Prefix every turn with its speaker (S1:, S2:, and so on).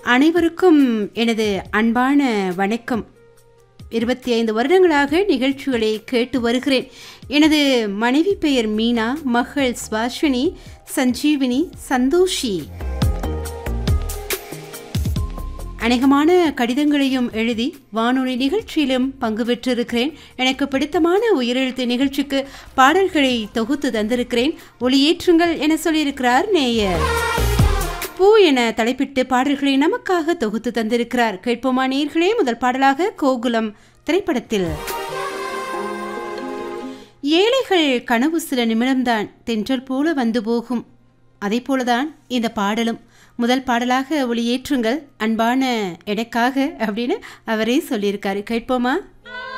S1: அனைவருக்கும் எனது அன்பான வணக்கம் இருபத்தி ஐந்து வருடங்களாக நிகழ்ச்சிகளை கேட்டு வருகிறேன் எனது மனைவி பெயர் மீனா மகள் சுவாஷினி சஞ்சீவினி சந்தோஷி அநேகமான கடிதங்களையும் எழுதி வானொலி நிகழ்ச்சியிலும் பங்கு பெற்றிருக்கிறேன் எனக்கு பிடித்தமான உயிரெழுத்து நிகழ்ச்சிக்கு பாடல்களை தொகுத்து தந்திருக்கிறேன் ஒளியேற்றுங்கள் என சொல்லியிருக்கிறார் நேயர் பூ என தலைப்பிட்டு பாடல்களை நமக்காக தொகுத்து தந்திருக்கிறார் கேட்போமா நேர்களே முதல் பாடலாக கோகுலம் திரைப்படத்தில் ஏழைகள் கனவு சில நிமிடம்தான் தென்றல் போல வந்து போகும் அதே போலதான் இந்த பாடலும் முதல் பாடலாக ஒளியேற்றுங்கள் அன்பான எனக்காக அப்படின்னு அவரே சொல்லியிருக்காரு கேட்போமா